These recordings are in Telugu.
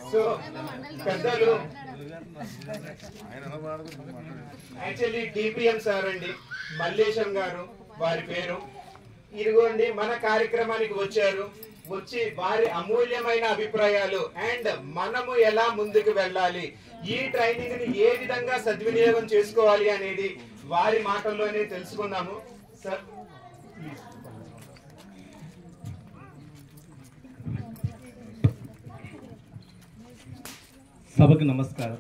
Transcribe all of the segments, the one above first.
సో పెద్దలు యాక్చువల్లీ డిపిఎం సార్ అండి మల్లేశం గారు వారి పేరు ఇదిగోండి మన కార్యక్రమానికి వచ్చారు వచ్చి వారి అమూల్యమైన అభిప్రాయాలు అండ్ మనము ఎలా ముందుకు వెళ్ళాలి ఈ ట్రైనింగ్ ని ఏ విధంగా సద్వినియోగం చేసుకోవాలి అనేది వారి మాటల్లోనే తెలుసుకుందాము సార్ సభకు నమస్కారం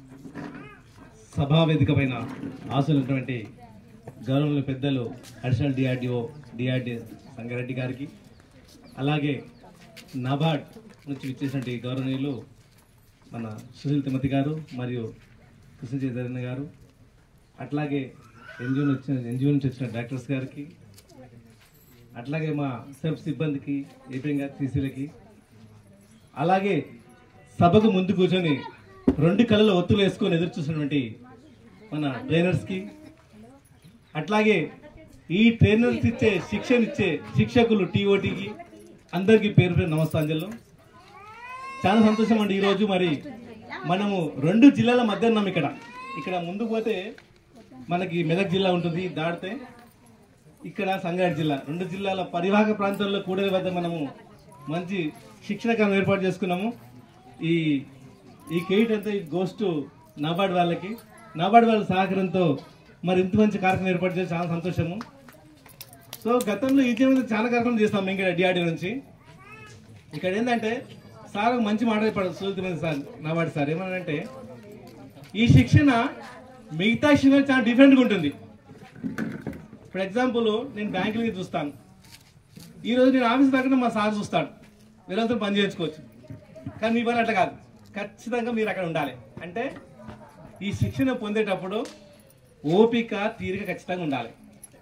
సభా వేదిక పైన ఆశలున్నటువంటి గౌరవ పెద్దలు అడిషనల్ డిఆర్డిఓ డిఆర్డి సంగారెడ్డి గారికి అలాగే నబార్డ్ నుంచి విచ్చేసినటువంటి గౌరవనీయులు మన సుశీల్ తిమతి గారు మరియు కృష్ణ చైతన్య గారు అట్లాగే ఎన్జిఓ వచ్చిన ఎన్జిఓ నుంచి వచ్చిన డాక్టర్స్ గారికి అట్లాగే మా సెల్ఫ్ సిబ్బందికి ఏపీఎం గారి టీసీలకి అలాగే సభకు ముందు కూర్చొని రెండు కళ్ళలో ఒత్తులు వేసుకొని ఎదురు చూసినటువంటి మన ట్రైనర్స్కి అట్లాగే ఈ ట్రైనర్స్ ఇచ్చే శిక్షణ ఇచ్చే శిక్షకులు టీఓటీకి అందరికీ పేరు పేరు నమస్తాంజలు చాలా సంతోషం అండి ఈరోజు మరి మనము రెండు జిల్లాల మధ్య ఉన్నాం ఇక్కడ ఇక్కడ ముందు పోతే మనకి మెదక్ జిల్లా ఉంటుంది దాటితే ఇక్కడ సంగారెడ్డి జిల్లా రెండు జిల్లాల పరివాహక ప్రాంతాల్లో కూడలి వద్ద మనము మంచి శిక్షణ కేంద్రం ఏర్పాటు చేసుకున్నాము ఈ ఈ కేట్ అంతా ఈ గోస్ట్ నాబార్డ్ వాళ్ళకి నాబార్డ్ వాళ్ళ సహకారంతో మరి ఇంత మంచి కార్యక్రమం ఏర్పాటు చేసి చాలా సంతోషము సో గతంలో ఈ జీవనం చాలా కార్యక్రమం చేస్తాం ఇంకా డిఆర్డీ నుంచి ఇక్కడ ఏంటంటే సార్ ఒక మంచి మాట చెప్పాడు సుల్తిమైన సార్ నాబార్డ్ సార్ ఏమనంటే ఈ శిక్షణ మిగతా శిక్షణ చాలా డిఫరెంట్గా ఉంటుంది ఫర్ ఎగ్జాంపుల్ నేను బ్యాంకులకి చూస్తాను ఈ రోజు నేను ఆఫీస్ దగ్గర మా సార్ చూస్తాడు వీళ్ళంతా పని చేయించుకోవచ్చు కానీ మీ పని అట్లా కాదు ఖచ్చితంగా మీరు అక్కడ ఉండాలి అంటే ఈ శిక్షణ పొందేటప్పుడు ఓపిక తీరిక ఖచ్చితంగా ఉండాలి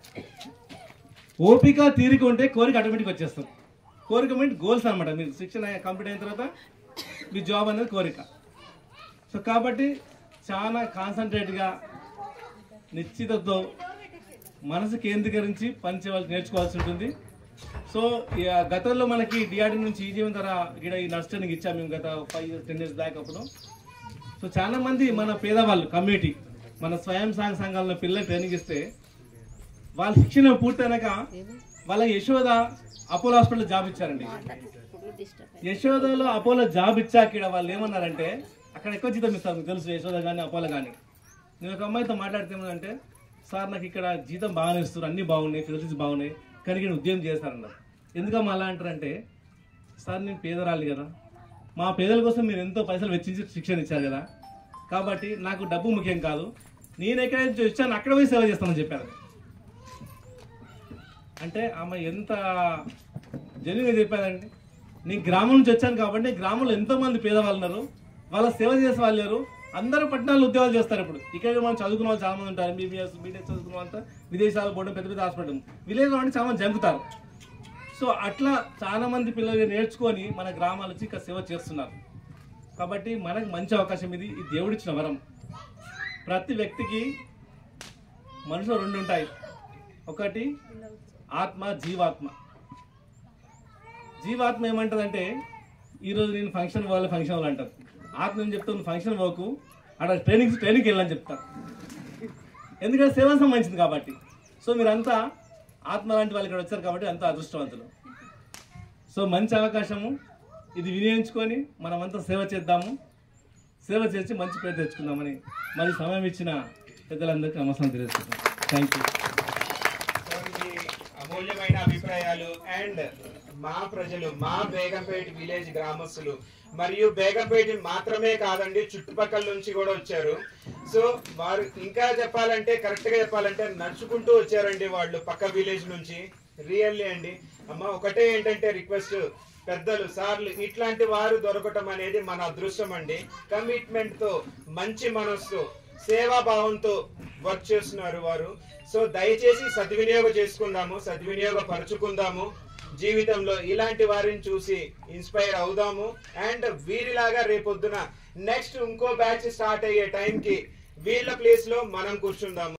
ఓపిక తీరిక ఉంటే కోరిక ఆటోమేటిక్ వచ్చేస్తుంది కోరిక మీన్ గోల్స్ అనమాట మీరు శిక్షణ కంప్లీట్ అయిన తర్వాత మీ జాబ్ అనేది కోరిక సో కాబట్టి చాలా కాన్సన్ట్రేట్గా నిశ్చితతో మనసు కేంద్రీకరించి పని చేయవలసి నేర్చుకోవాల్సి ఉంటుంది సో ఈ, ఆ, గతంలో మనకి డిఆర్డీ నుంచి ఈ జీవన ధర ఇక్కడ ఈ నర్స్ ట్రైనింగ్ ఇచ్చాము మేము గత ఫైవ్ టెన్ ఇయర్స్ బ్యాక్ అప్పుడు సో చాలా మంది మన పేదవాళ్ళు కమ్యూనిటీ మన స్వయం సహాయ సంఘాలలో పిల్లలు ట్రైనింగ్ ఇస్తే వాళ్ళ శిక్షణ పూర్తయినాక వాళ్ళ యశోద అపోలో హాస్పిటల్ జాబ్ ఇచ్చారండి యశోదలో అపోలో జాబ్ ఇచ్చాక ఇక్కడ వాళ్ళు ఏమన్నారంటే అక్కడ ఎక్కువ జీతం ఇస్తారు మీకు తెలుసు యశోద కానీ అపోలో కానీ నేను ఒక అమ్మాయితో మాట్లాడితే ఏమంటే సార్ నాకు ఇక్కడ జీతం బాగానే ఇస్తారు అన్ని బాగున్నాయి ఫెసిలిటీస్ బాగున్నాయి కానీ ఇక్కడ ఉద్యోగం చేస్తారన్నారు ఎందుకమ్మా అలా అంటారంటే సార్ నేను పేదరాలి కదా మా పేదల కోసం మీరు ఎంతో పైసలు వెచ్చించి శిక్షణ ఇచ్చారు కదా కాబట్టి నాకు డబ్బు ముఖ్యం కాదు నేను ఎక్కడైతే వచ్చాను అక్కడ పోయి సేవ చేస్తానని చెప్పారు అంటే ఆమె ఎంత జెన్యున్గా చెప్పారండి నేను గ్రామం నుంచి వచ్చాను కాబట్టి గ్రామంలో ఎంతో మంది పేదవాళ్ళు ఉన్నారు వాళ్ళ సేవ చేసే వాళ్ళు లేరు అందరూ పట్టణాల్లో ఉద్యోగాలు చేస్తారు ఇప్పుడు ఇక్కడ మనం చదువుకున్న వాళ్ళు చాలా మంది ఉంటారు ఎంబీబీఎస్ బీటెక్ చదువుకున్న వాళ్ళంతా విదేశాలు పోవడం పెద్ద పెద్ద హాస్పిటల్ విలేజ్ అంటే చాలా మంది జంకుతారు సో అట్లా చాలా మంది పిల్లలు నేర్చుకొని మన గ్రామాల వచ్చి ఇక్కడ సేవ చేస్తున్నారు కాబట్టి మనకు మంచి అవకాశం ఇది ఈ దేవుడిచ్చిన వరం ప్రతి వ్యక్తికి మనసులో రెండు ఉంటాయి ఒకటి ఆత్మ జీవాత్మ జీవాత్మ ఏమంటదంటే ఈరోజు నేను ఫంక్షన్ పోవాలి ఫంక్షన్ వాళ్ళు అంటారు ఆత్మ ఏం చెప్తాను ఫంక్షన్ పోకు అక్కడ ట్రైనింగ్ ట్రైనింగ్కి వెళ్ళని చెప్తాను ఎందుకంటే సేవ సంబంధించింది కాబట్టి సో మీరంతా ఆత్మ లాంటి వాళ్ళు ఇక్కడ వచ్చారు కాబట్టి అంతా అదృష్టవంతులు సో మంచి అవకాశము ఇది వినియోగించుకొని మనమంతా సేవ చేద్దాము సేవ చేసి మంచి పేరు తెచ్చుకుందామని మరి సమయం ఇచ్చిన పెద్దలందరికీ నమస్కారం తెలియజేస్తున్నాను థ్యాంక్ యూ సో మీ అమూల్యమైన అభిప్రాయాలు అండ్ మా ప్రజలు మా బేగంపేట విలేజ్ గ్రామస్తులు మరియు బేగంపేట మాత్రమే కాదండి చుట్టుపక్కల నుంచి కూడా వచ్చారు సో వారు ఇంకా చెప్పాలంటే కరెక్ట్ గా చెప్పాలంటే నడుచుకుంటూ వచ్చారండి వాళ్ళు పక్క విలేజ్ నుంచి రియల్లీ అండి అమ్మ ఒకటే ఏంటంటే రిక్వెస్ట్ పెద్దలు సార్లు ఇట్లాంటి వారు దొరకటం అనేది మన అదృష్టం అండి కమిట్మెంట్ తో మంచి మనస్సు సేవాభావంతో వర్క్ చేస్తున్నారు వారు సో దయచేసి సద్వినియోగం చేసుకుందాము సద్వినియోగ పరుచుకుందాము జీవితంలో ఇలాంటి వారిని చూసి ఇన్స్పైర్ అవుదాము అండ్ వీరిలాగా రేపొద్దున నెక్స్ట్ ఇంకో బ్యాచ్ స్టార్ట్ అయ్యే టైంకి వీళ్ళ ప్లేస్ లో మనం కూర్చుందాము